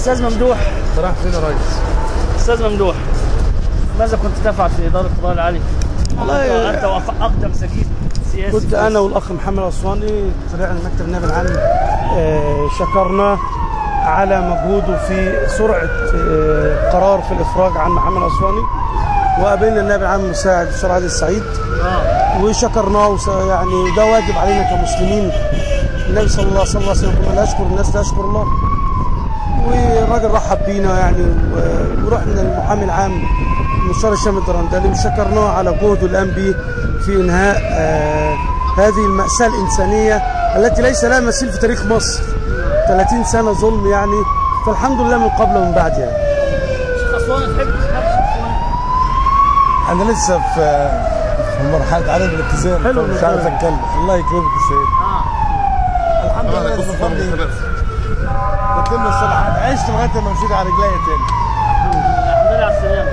استاذ ممدوح راح فين يا ريس؟ استاذ ممدوح ماذا كنت تفعل في اداره القضاء العالي؟ والله انت واقدم سجين سياسي كنت انا والاخ محمد الاسواني طلعنا مكتب النائب العام آه، شكرناه على مجهوده في سرعه آه، قرار في الافراج عن محمد الاسواني وقابلنا النائب العام المساعد الشرع عادل السعيد اه وشكرناه وس- يعني ده واجب علينا كمسلمين النبي صلى الله صلى الله عليه وسلم يقول لا يشكر الناس لا يشكر الله والراجل رحب بينا يعني و- ورحنا للمحامي العام مستشار هشام الدرندلي وشكرناه على جهده الان به في انهاء آه هذه المأساة الإنسانية التي ليس لها مثيل في تاريخ مصر 30 سنة ظلم يعني فالحمد لله من قبل ومن بعد يعني شيخ اسوان تحب تحب اسوان انا لسه في في مرحله عدم الاتزان حلو مش عارف الاتزان. اتكلم الله يكرمك يا سيد اه الحمد لله بفضل بتم الصلاحات عشت لغايه ما مشيت على رجليا تاني الحمد لله على السلامه